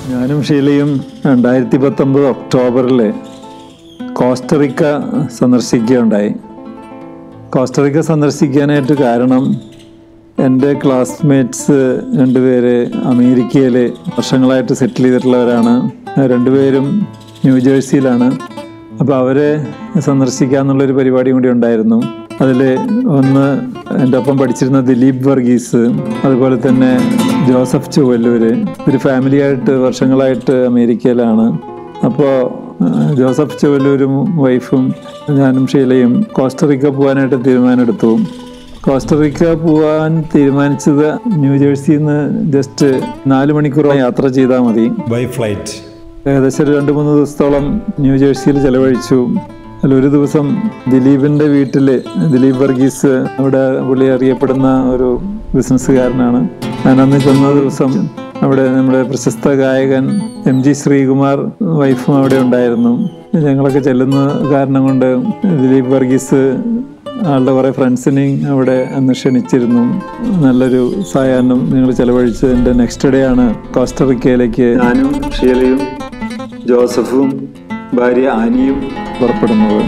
ഞാനും ഷീലയും രണ്ടായിരത്തി പത്തൊമ്പത് ഒക്ടോബറിൽ കോസ്റ്ററിക്ക സന്ദർശിക്കുകയുണ്ടായി കോസ്റ്ററിക്ക സന്ദർശിക്കാനായിട്ട് കാരണം എൻ്റെ ക്ലാസ്മേറ്റ്സ് രണ്ടുപേര് അമേരിക്കയിൽ വർഷങ്ങളായിട്ട് സെറ്റിൽ ചെയ്തിട്ടുള്ളവരാണ് രണ്ടുപേരും ന്യൂജേഴ്സിയിലാണ് അപ്പോൾ അവരെ സന്ദർശിക്കാന്നുള്ളൊരു പരിപാടി കൂടി ഉണ്ടായിരുന്നു അതിൽ ഒന്ന് എൻ്റെ ഒപ്പം പഠിച്ചിരുന്ന ദിലീപ് വർഗീസ് അതുപോലെ തന്നെ ജോസഫ് ചുവല്ലൂര് ഒരു ഫാമിലിയായിട്ട് വർഷങ്ങളായിട്ട് അമേരിക്കയിലാണ് അപ്പോൾ ജോസഫ് ചുവല്ലൂരും വൈഫും ഞാനും ഷീലയും കോസ്റ്ററിക്ക പോകാനായിട്ട് തീരുമാനമെടുത്തു കോസ്റ്ററിക്ക പോകാൻ തീരുമാനിച്ചത് ന്യൂജേഴ്സിയിൽ നിന്ന് ജസ്റ്റ് നാല് മണിക്കൂർ യാത്ര ചെയ്താൽ മതി ബൈ ഫ്ലൈറ്റ് ഏകദേശം ഒരു രണ്ട് മൂന്ന് ദിവസത്തോളം ന്യൂജേഴ്സിയിൽ ചെലവഴിച്ചു അതിൽ ഒരു ദിവസം ദിലീപിന്റെ വീട്ടിൽ ദിലീപ് വർഗീസ് അവിടെ പുള്ളി അറിയപ്പെടുന്ന ഒരു ബിസിനസ്സുകാരനാണ് ഞാൻ അന്ന് ചെന്ന ദിവസം അവിടെ നമ്മുടെ പ്രശസ്ത ഗായകൻ എം ജി ശ്രീകുമാർ വൈഫും അവിടെ ഉണ്ടായിരുന്നു ഞങ്ങളൊക്കെ ചെല്ലുന്ന കാരണം കൊണ്ട് ദിലീപ് വർഗീസ് ആളുടെ കുറേ ഫ്രണ്ട്സിനെയും അവിടെ അന്ന് ക്ഷണിച്ചിരുന്നു നല്ലൊരു സായാഹ്നം നിങ്ങൾ ചെലവഴിച്ചതിൻ്റെ നെക്സ്റ്റ് ഡേ ആണ് കോസ്റ്ററിക്കയിലേക്ക് ഞാനും ഷീലയും ജോസഫും ഭാര്യ ആനിയും പുറപ്പെടുന്നത്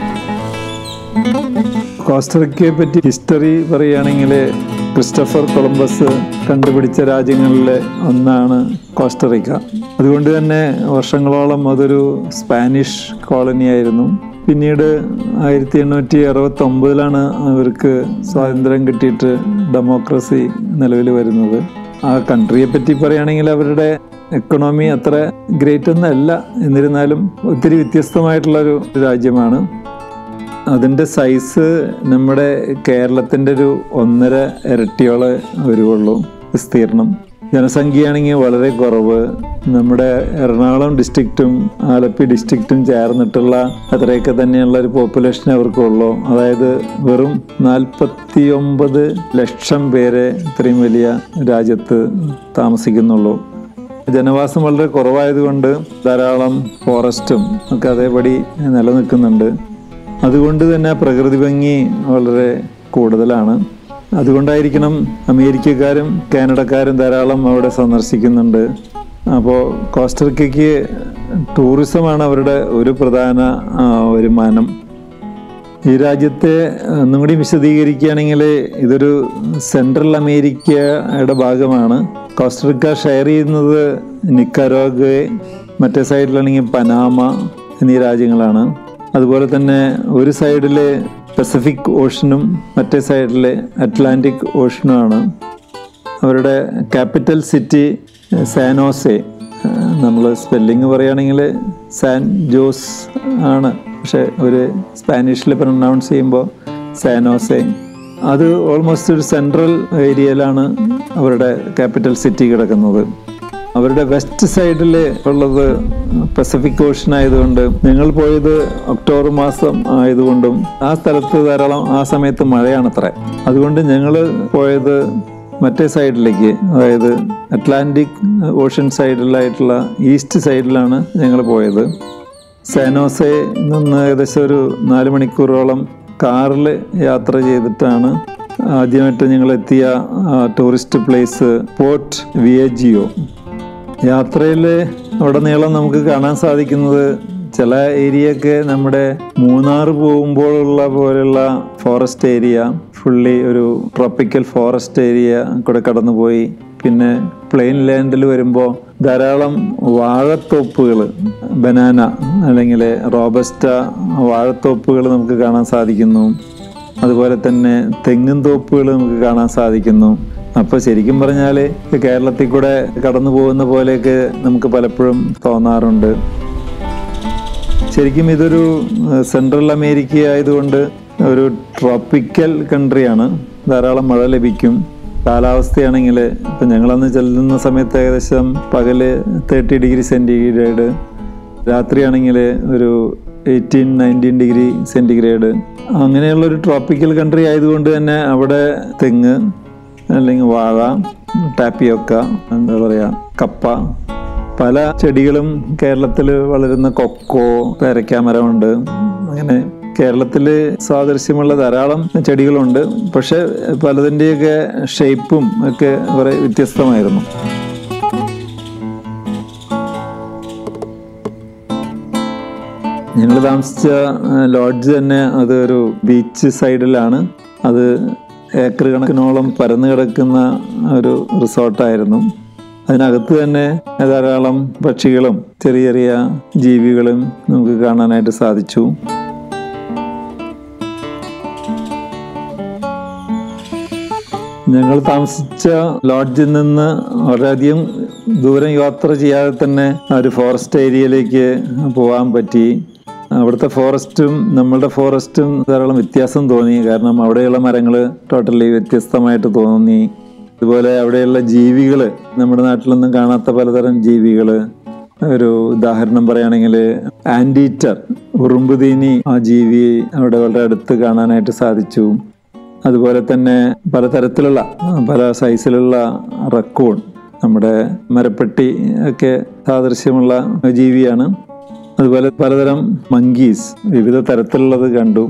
കോസ്റ്ററിക്കയെ പറ്റി ഹിസ്റ്ററി പറയുകയാണെങ്കിൽ ക്രിസ്റ്റഫർ കൊളംബസ് കണ്ടുപിടിച്ച രാജ്യങ്ങളിലെ ഒന്നാണ് കോസ്റ്ററിക്ക അതുകൊണ്ട് തന്നെ വർഷങ്ങളോളം അതൊരു സ്പാനിഷ് കോളനിയായിരുന്നു പിന്നീട് ആയിരത്തി എണ്ണൂറ്റി അറുപത്തി ഒമ്പതിലാണ് അവർക്ക് സ്വാതന്ത്ര്യം കിട്ടിയിട്ട് ഡെമോക്രസി നിലവിൽ വരുന്നത് ആ കൺട്രിയെ പറ്റി പറയുകയാണെങ്കിൽ അവരുടെ എക്കണോമി അത്ര ഗ്രേറ്റ് ഒന്നല്ല എന്നിരുന്നാലും ഒത്തിരി വ്യത്യസ്തമായിട്ടുള്ള ഒരു രാജ്യമാണ് അതിൻ്റെ സൈസ് നമ്മുടെ കേരളത്തിൻ്റെ ഒരു ഒന്നര ഇരട്ടിയോളം വരുവുള്ളൂ വിസ്തീർണം ജനസംഖ്യയാണെങ്കിൽ വളരെ കുറവ് നമ്മുടെ എറണാകുളം ഡിസ്ട്രിക്റ്റും ആലപ്പി ഡിസ്ട്രിക്റ്റും ചേർന്നിട്ടുള്ള അത്രയൊക്കെ തന്നെയുള്ള ഒരു പോപ്പുലേഷൻ അവർക്കുള്ളൂ അതായത് വെറും നാൽപ്പത്തി ഒമ്പത് ലക്ഷം പേരെ ഇത്രയും വലിയ രാജ്യത്ത് താമസിക്കുന്നുള്ളൂ ജനവാസം വളരെ കുറവായതുകൊണ്ട് ധാരാളം ഫോറസ്റ്റും ഒക്കെ അതേപടി നിലനിൽക്കുന്നുണ്ട് അതുകൊണ്ട് തന്നെ പ്രകൃതി ഭംഗി വളരെ കൂടുതലാണ് അതുകൊണ്ടായിരിക്കണം അമേരിക്കക്കാരും കാനഡക്കാരും ധാരാളം അവിടെ സന്ദർശിക്കുന്നുണ്ട് അപ്പോൾ കോസ്റ്ററിക്കയ്ക്ക് ടൂറിസമാണ് അവരുടെ ഒരു പ്രധാന ആ, വരുമാനം ഈ രാജ്യത്തെ ഒന്നും കൂടി വിശദീകരിക്കുകയാണെങ്കിൽ ഇതൊരു സെൻട്രൽ അമേരിക്കയുടെ ഭാഗമാണ് കോസ്റ്ററിക്ക ഷെയർ ചെയ്യുന്നത് നിക്കരോഗെ മറ്റേ സൈഡിലാണെങ്കിൽ പനാമ എന്നീ രാജ്യങ്ങളാണ് അതുപോലെ തന്നെ ഒരു സൈഡിൽ പസഫിക് ഓഷനും മറ്റേ സൈഡിൽ അറ്റ്ലാന്റിക് ഓഷനുമാണ് അവരുടെ ക്യാപിറ്റൽ സിറ്റി സാനോസെ നമ്മൾ സ്പെല്ലിങ് പറയുകയാണെങ്കിൽ സാൻ ജോസ് ആണ് പക്ഷെ ഒരു സ്പാനിഷിൽ പ്രൊനൗൺസ് ചെയ്യുമ്പോൾ സാനോസെ അത് ഓൾമോസ്റ്റ് ഒരു സെൻട്രൽ ഏരിയയിലാണ് അവരുടെ ക്യാപിറ്റൽ സിറ്റി കിടക്കുന്നത് അവരുടെ വെസ്റ്റ് സൈഡിൽ ഉള്ളത് പസഫിക് ഓഷൻ ആയതുകൊണ്ട് ഞങ്ങൾ പോയത് ഒക്ടോബർ മാസം ആയതുകൊണ്ടും ആ സ്ഥലത്ത് ധാരാളം ആ സമയത്ത് മഴയാണത്രേ അതുകൊണ്ട് ഞങ്ങൾ പോയത് മറ്റേ സൈഡിലേക്ക് അതായത് അറ്റ്ലാന്റിക് ഓഷൻ സൈഡിലായിട്ടുള്ള ഈസ്റ്റ് സൈഡിലാണ് ഞങ്ങൾ പോയത് സാനോസെ നിന്ന് ഏകദേശം ഒരു നാല് മണിക്കൂറോളം കാറിൽ യാത്ര ചെയ്തിട്ടാണ് ആദ്യമായിട്ട് ഞങ്ങൾ എത്തിയ ടൂറിസ്റ്റ് പ്ലേസ് പോർട്ട് വിയജിയോ യാത്രയിൽ ഉടനീളം നമുക്ക് കാണാൻ സാധിക്കുന്നത് ചില ഏരിയയൊക്കെ നമ്മുടെ മൂന്നാർ പോകുമ്പോഴുള്ള പോലുള്ള ഫോറസ്റ്റ് ഏരിയ ഫുള്ളി ഒരു ട്രോപ്പിക്കൽ ഫോറസ്റ്റ് ഏരിയ കൂടെ കടന്നുപോയി പിന്നെ പ്ലെയിൻ ലാൻഡിൽ വരുമ്പോൾ ധാരാളം വാഴത്തോപ്പുകൾ ബനാന അല്ലെങ്കിൽ റോബസ്റ്റ വാഴത്തോപ്പുകൾ നമുക്ക് കാണാൻ സാധിക്കുന്നു അതുപോലെ തന്നെ തെങ്ങും തോപ്പുകൾ നമുക്ക് കാണാൻ സാധിക്കുന്നു അപ്പോൾ ശരിക്കും പറഞ്ഞാൽ കേരളത്തിൽ കൂടെ കടന്നു പോകുന്ന പോലെയൊക്കെ നമുക്ക് പലപ്പോഴും തോന്നാറുണ്ട് ശരിക്കും ഇതൊരു ഏഹ്, സെൻട്രൽ അമേരിക്ക ആയതുകൊണ്ട് ഒരു ട്രോപ്പിക്കൽ കൺട്രിയാണ് ധാരാളം മഴ ലഭിക്കും കാലാവസ്ഥയാണെങ്കിൽ ഇപ്പം ഞങ്ങളന്ന് ചെല്ലുന്ന സമയത്ത് ഏകദേശം പകല് തേർട്ടി ഡിഗ്രി സെൻറ്റിഗ്രേഡ് രാത്രിയാണെങ്കിൽ ഒരു എയ്റ്റീൻ നയൻറ്റീൻ ഡിഗ്രി സെൻറ്റിഗ്രേഡ് അങ്ങനെയുള്ള ഒരു ട്രോപ്പിക്കൽ കൺട്രി ആയതുകൊണ്ട് തന്നെ അവിടെ തെങ്ങ് അല്ലെങ്കിൽ വാഴ ടാപ്പിയൊക്ക എന്താ പറയുക കപ്പ പല ചെടികളും കേരളത്തിൽ വളരുന്ന കൊക്കോ പേരക്കാമരമുണ്ട് അങ്ങനെ കേരളത്തിൽ സാദൃശ്യമുള്ള ധാരാളം ചെടികളുണ്ട് പക്ഷെ പലതിൻ്റെയൊക്കെ ഷേപ്പും ഒക്കെ കുറെ വ്യത്യസ്തമായിരുന്നു ഞങ്ങൾ താമസിച്ച ലോഡ്ജ് തന്നെ അത് ഒരു ബീച്ച് സൈഡിലാണ് അത് ഏക്കർ കണക്കിനോളം പരന്നു കിടക്കുന്ന ഒരു റിസോർട്ടായിരുന്നു അതിനകത്ത് തന്നെ ധാരാളം പക്ഷികളും ചെറിയ ചെറിയ ജീവികളും നമുക്ക് കാണാനായിട്ട് സാധിച്ചു ഞങ്ങൾ താമസിച്ച ലോഡ്ജിൽ നിന്ന് വളരെയധികം ദൂരം യാത്ര ചെയ്യാതെ തന്നെ ആ ഒരു ഫോറസ്റ്റ് ഏരിയയിലേക്ക് പോകാൻ പറ്റി അവിടുത്തെ ഫോറസ്റ്റും നമ്മളുടെ ഫോറസ്റ്റും ധാരാളം വ്യത്യാസം തോന്നി കാരണം അവിടെയുള്ള മരങ്ങൾ ടോട്ടലി വ്യത്യസ്തമായിട്ട് തോന്നി അതുപോലെ അവിടെയുള്ള ജീവികൾ നമ്മുടെ നാട്ടിലൊന്നും കാണാത്ത പലതരം ജീവികൾ ഒരു ഉദാഹരണം പറയുകയാണെങ്കിൽ ആൻറ്റീറ്റർ ഉറുമ്പുതീനി ആ ജീവി അവിടെ വളരെ അടുത്ത് കാണാനായിട്ട് സാധിച്ചു അതുപോലെ തന്നെ പലതരത്തിലുള്ള പല സൈസിലുള്ള റക്കൂൺ നമ്മുടെ മരപ്പെട്ടി ഒക്കെ സാദൃശ്യമുള്ള ജീവിയാണ് അതുപോലെ പലതരം മങ്കീസ് വിവിധ തരത്തിലുള്ളത് കണ്ടു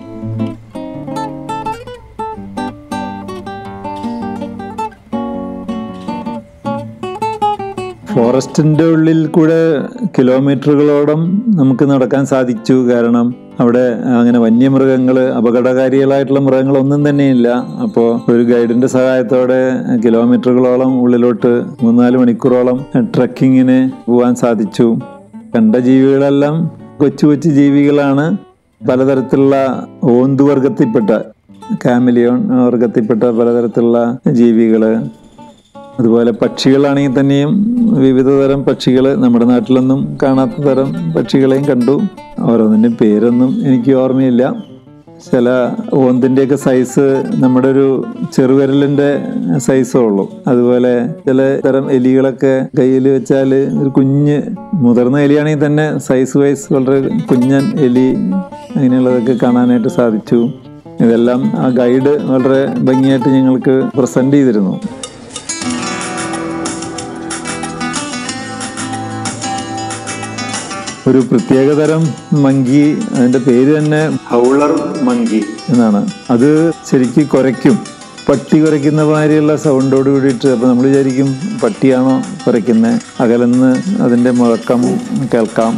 ഫോറസ്റ്റിന്റെ ഉള്ളിൽ കൂടെ കിലോമീറ്ററുകളോളം നമുക്ക് നടക്കാൻ സാധിച്ചു കാരണം അവിടെ അങ്ങനെ വന്യമൃഗങ്ങൾ അപകടകാരികളായിട്ടുള്ള മൃഗങ്ങളൊന്നും തന്നെയില്ല അപ്പോൾ ഒരു ഗൈഡിന്റെ സഹായത്തോടെ കിലോമീറ്ററുകളോളം ഉള്ളിലോട്ട് മൂന്നാല് മണിക്കൂറോളം ട്രക്കിങ്ങിന് പോകാൻ സാധിച്ചു കണ്ട ജീവികളെല്ലാം കൊച്ചു കൊച്ചു ജീവികളാണ് പലതരത്തിലുള്ള ഓന്തുവർഗത്തിൽപ്പെട്ട കാമിലിയോൺ വർഗത്തിൽപ്പെട്ട പലതരത്തിലുള്ള ജീവികള് അതുപോലെ പക്ഷികളാണെങ്കിൽ തന്നെയും വിവിധ തരം പക്ഷികൾ നമ്മുടെ നാട്ടിലൊന്നും കാണാത്ത തരം പക്ഷികളെയും കണ്ടു ഓരോന്നിൻ്റെ പേരൊന്നും എനിക്ക് ഓർമ്മയില്ല ചില ഓന്തിൻ്റെയൊക്കെ സൈസ് നമ്മുടെ ഒരു ചെറുവിരലിൻ്റെ സൈസേ ഉള്ളൂ അതുപോലെ ചില തരം എലികളൊക്കെ കയ്യിൽ വെച്ചാൽ ഒരു കുഞ്ഞ് മുതിർന്ന എലിയാണെങ്കിൽ തന്നെ സൈസ് വൈസ് വളരെ കുഞ്ഞൻ എലി അങ്ങനെയുള്ളതൊക്കെ കാണാനായിട്ട് സാധിച്ചു ഇതെല്ലാം ആ ഗൈഡ് വളരെ ഭംഗിയായിട്ട് ഞങ്ങൾക്ക് പ്രസൻറ്റ് ചെയ്തിരുന്നു ഒരു പ്രത്യേകതരം മങ്കി അതിന്റെ പേര് തന്നെ ഹൗളർ മങ്കി എന്നാണ് അത് ശരിക്കും കുരയ്ക്കും പട്ടി കുരയ്ക്കുന്ന മാതിരിയുള്ള സൗണ്ടോട് കൂടിയിട്ട് അപ്പൊ നമ്മൾ വിചാരിക്കും പട്ടിയാണോ കുരയ്ക്കുന്നത് അകലെന്ന് അതിന്റെ മുഴക്കം കേൾക്കാം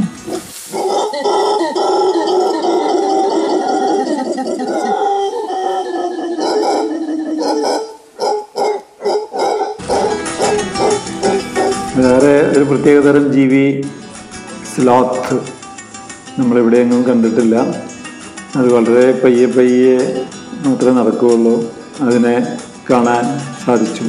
വേറെ ഒരു പ്രത്യേകതരം ജീവി സ്ലോത്ത് നമ്മളെവിടെയെങ്ങും കണ്ടിട്ടില്ല അത് വളരെ പയ്യെ പയ്യെ മാത്രമേ നടക്കുകയുള്ളൂ അതിനെ കാണാൻ സാധിച്ചു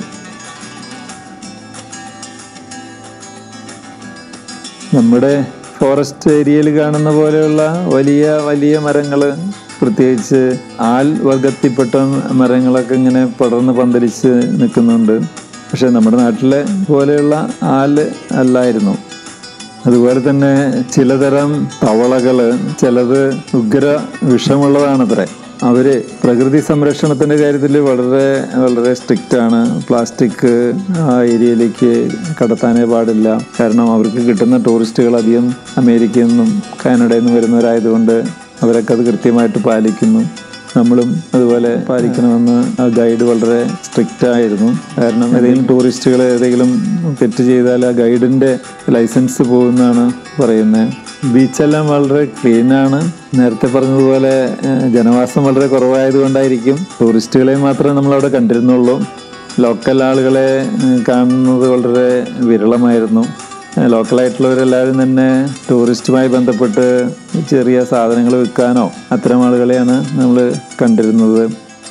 നമ്മുടെ ഫോറസ്റ്റ് ഏരിയയിൽ കാണുന്ന പോലെയുള്ള വലിയ വലിയ മരങ്ങൾ പ്രത്യേകിച്ച് ആൽ വർഗത്തിൽപ്പെട്ട മരങ്ങളൊക്കെ ഇങ്ങനെ പടർന്ന് പന്തലിച്ച് നിൽക്കുന്നുണ്ട് പക്ഷെ നമ്മുടെ നാട്ടിലെ പോലെയുള്ള ആല് അല്ലായിരുന്നു അതുപോലെ തന്നെ ചിലതരം തവളകൾ ചിലത് ഉഗ്ര വിഷമുള്ളതാണത്രേ അവര് പ്രകൃതി സംരക്ഷണത്തിന്റെ കാര്യത്തിൽ വളരെ വളരെ സ്ട്രിക്റ്റ് ആണ് പ്ലാസ്റ്റിക് ആ ഏരിയയിലേക്ക് കടത്താനേ പാടില്ല കാരണം അവർക്ക് കിട്ടുന്ന ടൂറിസ്റ്റുകൾ അധികം അമേരിക്കയിൽ നിന്നും കാനഡയിൽ നിന്നും വരുന്നവരായതുകൊണ്ട് അവരൊക്കെ അത് കൃത്യമായിട്ട് പാലിക്കുന്നു നമ്മളും അതുപോലെ പാലിക്കണമെന്ന് ആ ഗൈഡ് വളരെ സ്ട്രിക്റ്റ് ആയിരുന്നു കാരണം ഏതെങ്കിലും ടൂറിസ്റ്റുകൾ ഏതെങ്കിലും തെറ്റ് ചെയ്താൽ ആ ഗൈഡിന്റെ ലൈസൻസ് പോകുമെന്നാണ് പറയുന്നത് ബീച്ചെല്ലാം വളരെ ക്ലീൻ ആണ് നേരത്തെ പറഞ്ഞതുപോലെ ഏഹ്, ജനവാസം വളരെ കുറവായതുകൊണ്ടായിരിക്കും ടൂറിസ്റ്റുകളെ മാത്രമേ നമ്മളവിടെ കണ്ടിരുന്നുള്ളൂ ലോക്കൽ ആളുകളെ ഏഹ്, കാണുന്നത് വളരെ വിരളമായിരുന്നു ഏഹ്, ലോക്കലായിട്ടുള്ളവരെല്ലാവരും തന്നെ ടൂറിസ്റ്റുമായി ബന്ധപ്പെട്ട് ചെറിയ സാധനങ്ങൾ വിൽക്കാനോ അത്തരം ആളുകളെയാണ് നമ്മൾ കണ്ടിരുന്നത്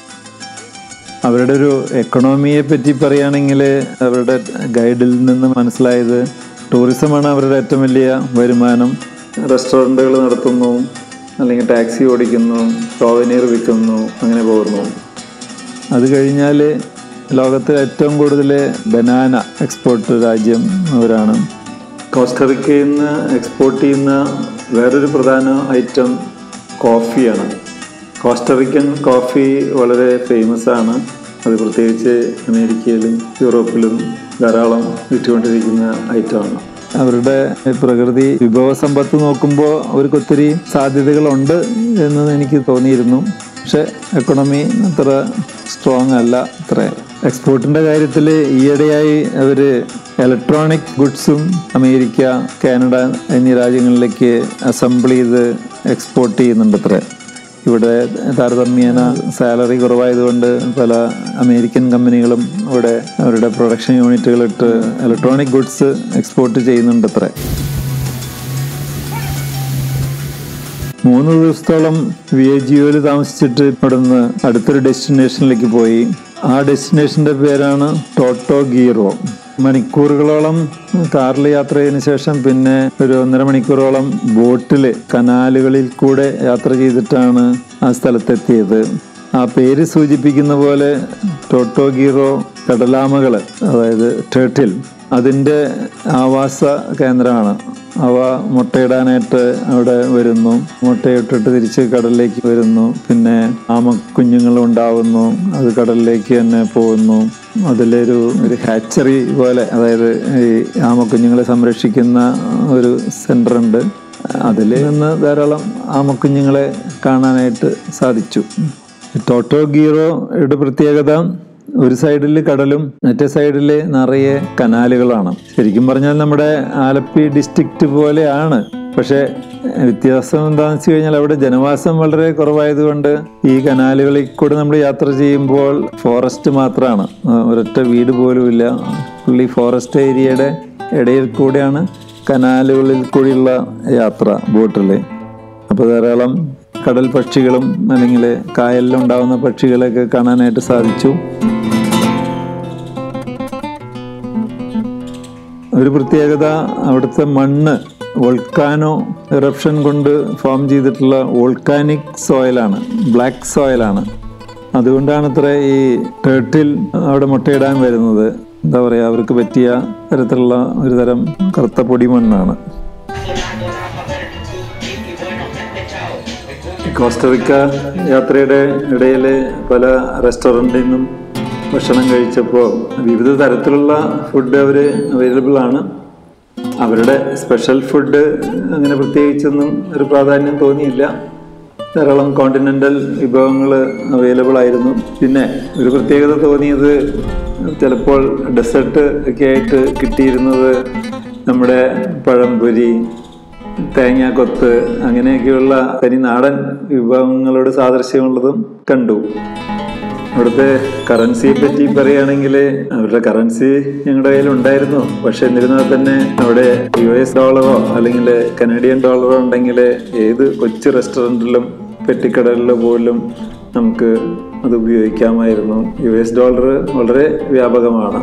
അവരുടെ ഒരു എക്കണോമിയെ പറ്റി പറയുകയാണെങ്കിൽ അവരുടെ ഗൈഡിൽ നിന്ന് മനസ്സിലായത് ടൂറിസമാണ് അവരുടെ ഏറ്റവും വലിയ വരുമാനം റെസ്റ്റോറൻറ്റുകൾ നടത്തുന്നു അല്ലെങ്കിൽ ടാക്സി ഓടിക്കുന്നു സോവനീർ വിൽക്കുന്നു അങ്ങനെ പോകുന്നു അത് കഴിഞ്ഞാൽ ലോകത്ത് ഏറ്റവും കൂടുതൽ ബനാന എക്സ്പോർട്ട് രാജ്യം അവരാണ് കോസ്റ്ററിക്കയിൽ നിന്ന് എക്സ്പോർട്ട് ചെയ്യുന്ന വേറൊരു പ്രധാന ഐറ്റം കോഫിയാണ് കോസ്റ്ററിക്കൻ കോഫി വളരെ ഫേമസ് ആണ് അത് പ്രത്യേകിച്ച് അമേരിക്കയിലും യൂറോപ്പിലും ധാരാളം വിറ്റുകൊണ്ടിരിക്കുന്ന ഐറ്റമാണ് അവരുടെ പ്രകൃതി വിഭവ സമ്പത്ത് നോക്കുമ്പോൾ അവർക്ക് ഒത്തിരി സാധ്യതകളുണ്ട് എന്ന് എനിക്ക് തോന്നിയിരുന്നു പക്ഷെ എക്കണോമി അത്ര സ്ട്രോങ് അല്ല അത്ര എക്സ്പോർട്ടിന്റെ കാര്യത്തിൽ ഈയിടെയായി അവർ ഇലക്ട്രോണിക് ഗുഡ്സും അമേരിക്ക കാനഡ എന്നീ രാജ്യങ്ങളിലേക്ക് അസംബിൾ ചെയ്ത് എക്സ്പോർട്ട് ചെയ്യുന്നുണ്ട് അത്ര ഇവിടെ താരതമ്യേന സാലറി കുറവായതുകൊണ്ട് പല അമേരിക്കൻ കമ്പനികളും ഇവിടെ അവരുടെ പ്രൊഡക്ഷൻ യൂണിറ്റുകളിട്ട് ഇലക്ട്രോണിക് ഗുഡ്സ് എക്സ്പോർട്ട് ചെയ്യുന്നുണ്ട് അത്ര മൂന്ന് ദിവസത്തോളം വിയജിയോയിൽ താമസിച്ചിട്ട് ഇവിടുന്ന് അടുത്തൊരു ഡെസ്റ്റിനേഷനിലേക്ക് പോയി ആ ഡെസ്റ്റിനേഷന്റെ പേരാണ് ടോട്ടോ ഗീറോ മണിക്കൂറുകളോളം കാറിൽ യാത്ര ചെയ്തതിനു ശേഷം പിന്നെ ഒരു ഒന്നര മണിക്കൂറോളം ബോട്ടിൽ കനാലുകളിൽ കൂടെ യാത്ര ചെയ്തിട്ടാണ് ആ സ്ഥലത്തെത്തിയത് ആ പേര് സൂചിപ്പിക്കുന്ന പോലെ ടോട്ടോ ഗീറോ കടലാമകൾ അതായത് ടേട്ടിൽ അതിൻ്റെ ആവാസ കേന്ദ്രമാണ് അവ മുട്ടയിടാനായിട്ട് അവിടെ വരുന്നു മുട്ടയിട്ടിട്ട് തിരിച്ച് കടലിലേക്ക് വരുന്നു പിന്നെ ആമക്കുഞ്ഞുങ്ങൾ ഉണ്ടാവുന്നു അത് കടലിലേക്ക് തന്നെ പോകുന്നു അതിലൊരു ഒരു ഹാച്ചറി പോലെ അതായത് ഈ ആമക്കുഞ്ഞുങ്ങളെ സംരക്ഷിക്കുന്ന ഒരു സെൻ്റർ ഉണ്ട് അതിൽ നിന്ന് ധാരാളം ആമക്കുഞ്ഞുങ്ങളെ കാണാനായിട്ട് സാധിച്ചു ടോട്ടോ ഗീറോയുടെ പ്രത്യേകത ഒരു സൈഡിൽ കടലും മറ്റേ സൈഡിൽ നിറയെ കനാലുകളാണ് ശരിക്കും പറഞ്ഞാൽ നമ്മുടെ ആലപ്പി ഡിസ്ട്രിക്റ്റ് പോലെയാണ് പക്ഷേ വ്യത്യാസം എന്താണെന്ന് വെച്ച് കഴിഞ്ഞാൽ അവിടെ ജനവാസം വളരെ കുറവായതുകൊണ്ട് ഈ കനാലുകളിൽ കൂടെ നമ്മൾ യാത്ര ചെയ്യുമ്പോൾ ഫോറസ്റ്റ് മാത്രമാണ് ഒരൊറ്റ വീട് പോലുമില്ല ഫുള്ളി ഫോറസ്റ്റ് ഏരിയയുടെ ഇടയിൽ കൂടെയാണ് കനാലുകളിൽ കൂടിയുള്ള യാത്ര ബോട്ടിൽ അപ്പോൾ ധാരാളം കടൽ പക്ഷികളും അല്ലെങ്കിൽ കായലിലുണ്ടാവുന്ന പക്ഷികളെയൊക്കെ കാണാനായിട്ട് സാധിച്ചു ഒരു പ്രത്യേകത അവിടുത്തെ മണ്ണ് വോൾക്കാനോ ഇറപ്ഷൻ കൊണ്ട് ഫോം ചെയ്തിട്ടുള്ള വോൾക്കാനിക് സോയിലാണ് ബ്ലാക്ക് സോയിലാണ് അതുകൊണ്ടാണ് ഇത്ര ഈ ടേട്ടിൽ അവിടെ മുട്ടയിടാൻ വരുന്നത് എന്താ പറയുക അവർക്ക് പറ്റിയ തരത്തിലുള്ള ഒരു തരം കറുത്ത പൊടി മണ്ണാണ് കോസ്റ്ററിക്ക യാത്രയുടെ ഇടയിൽ പല റെസ്റ്റോറൻറ്റിൽ നിന്നും ഭക്ഷണം കഴിച്ചപ്പോൾ വിവിധ തരത്തിലുള്ള ഫുഡ് അവർ അവൈലബിൾ ആണ് അവരുടെ സ്പെഷ്യൽ ഫുഡ് അങ്ങനെ പ്രത്യേകിച്ചൊന്നും ഒരു പ്രാധാന്യം തോന്നിയില്ല ധാരാളം കോണ്ടിനെൻ്റൽ വിഭവങ്ങൾ അവൈലബിൾ ആയിരുന്നു പിന്നെ ഒരു പ്രത്യേകത തോന്നിയത് ചിലപ്പോൾ ഡെസേർട്ട് ഒക്കെ ആയിട്ട് കിട്ടിയിരുന്നത് നമ്മുടെ പഴംപൊരി തേങ്ങാക്കൊത്ത് അങ്ങനെയൊക്കെയുള്ള തനി നാടൻ വിഭവങ്ങളോട് സാദൃശ്യമുള്ളതും കണ്ടു അവിടുത്തെ കറൻസിയെ പറ്റി പറയുകയാണെങ്കിൽ അവരുടെ കറൻസി ഞങ്ങളുടെ കയ്യിൽ ഉണ്ടായിരുന്നു പക്ഷെ എന്നിരുന്നാൽ തന്നെ അവിടെ യു എസ് ഡോളറോ അല്ലെങ്കിൽ കനേഡിയൻ ഡോളറോ ഉണ്ടെങ്കിൽ ഏത് കൊച്ചു റെസ്റ്റോറൻറ്റിലും പെട്ടിക്കടലിലോ പോലും നമുക്ക് അത് ഉപയോഗിക്കാമായിരുന്നു യു എസ് ഡോളർ വളരെ വ്യാപകമാണ്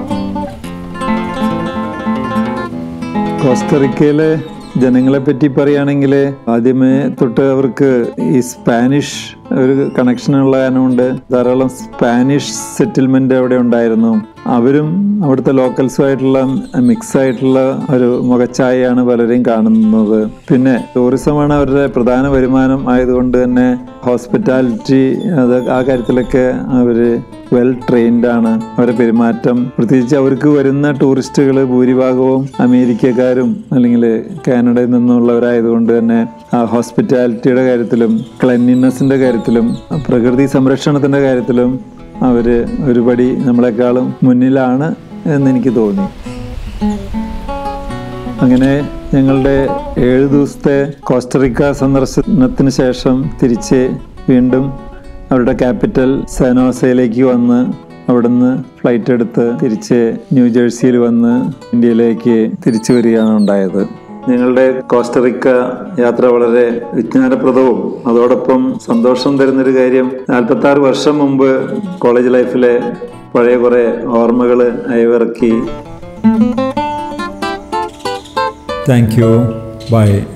കോസ്റ്ററിക്കയിലെ ജനങ്ങളെ പറ്റി പറയുകയാണെങ്കിൽ ആദ്യമേ തൊട്ട് അവർക്ക് ഈ സ്പാനിഷ് ഒരു കണക്ഷൻ ഉള്ള കാരണം കൊണ്ട് ധാരാളം സ്പാനിഷ് സെറ്റിൽമെന്റ് അവിടെ ഉണ്ടായിരുന്നു അവരും അവിടുത്തെ ലോക്കൽസുമായിട്ടുള്ള മിക്സ് ആയിട്ടുള്ള ഒരു മുഖച്ഛായയാണ് പലരെയും കാണുന്നത് പിന്നെ ടൂറിസമാണ് അവരുടെ പ്രധാന വരുമാനം ആയതുകൊണ്ട് തന്നെ ഹോസ്പിറ്റാലിറ്റി അത് ആ കാര്യത്തിലൊക്കെ അവര് വെൽ ട്രെയിൻഡ് ആണ് അവരുടെ പെരുമാറ്റം പ്രത്യേകിച്ച് അവർക്ക് വരുന്ന ടൂറിസ്റ്റുകൾ ഭൂരിഭാഗവും അമേരിക്കക്കാരും അല്ലെങ്കിൽ കാനഡയിൽ നിന്നുള്ളവരായതുകൊണ്ട് തന്നെ ആ ഹോസ്പിറ്റാലിറ്റിയുടെ കാര്യത്തിലും ക്ലെൻലിനെസ്സിന്റെ കാര്യത്തിലും പ്രകൃതി സംരക്ഷണത്തിന്റെ കാര്യത്തിലും അവര് ഒരുപടി നമ്മളെക്കാളും മുന്നിലാണ് എന്ന് എനിക്ക് തോന്നി അങ്ങനെ ഞങ്ങളുടെ ഏഴ് ദിവസത്തെ കോസ്റ്ററിക്ക സന്ദർശനത്തിന് ശേഷം തിരിച്ച് വീണ്ടും അവരുടെ ക്യാപിറ്റൽ സാനോസയിലേക്ക് വന്ന് അവിടുന്ന് ഫ്ലൈറ്റ് എടുത്ത് തിരിച്ച് ന്യൂജേഴ്സിയിൽ വന്ന് ഇന്ത്യയിലേക്ക് തിരിച്ചു വരികയാണ് ഉണ്ടായത് ഞങ്ങളുടെ കോസ്റ്ററിക്ക യാത്ര വളരെ വിജ്ഞാനപ്രദവും അതോടൊപ്പം സന്തോഷം തരുന്നൊരു കാര്യം നാൽപ്പത്തി ആറ് വർഷം മുമ്പ് കോളേജ് ലൈഫിലെ പഴയ കുറേ ഓർമ്മകൾ അയവിറക്കി Thank you. Bye.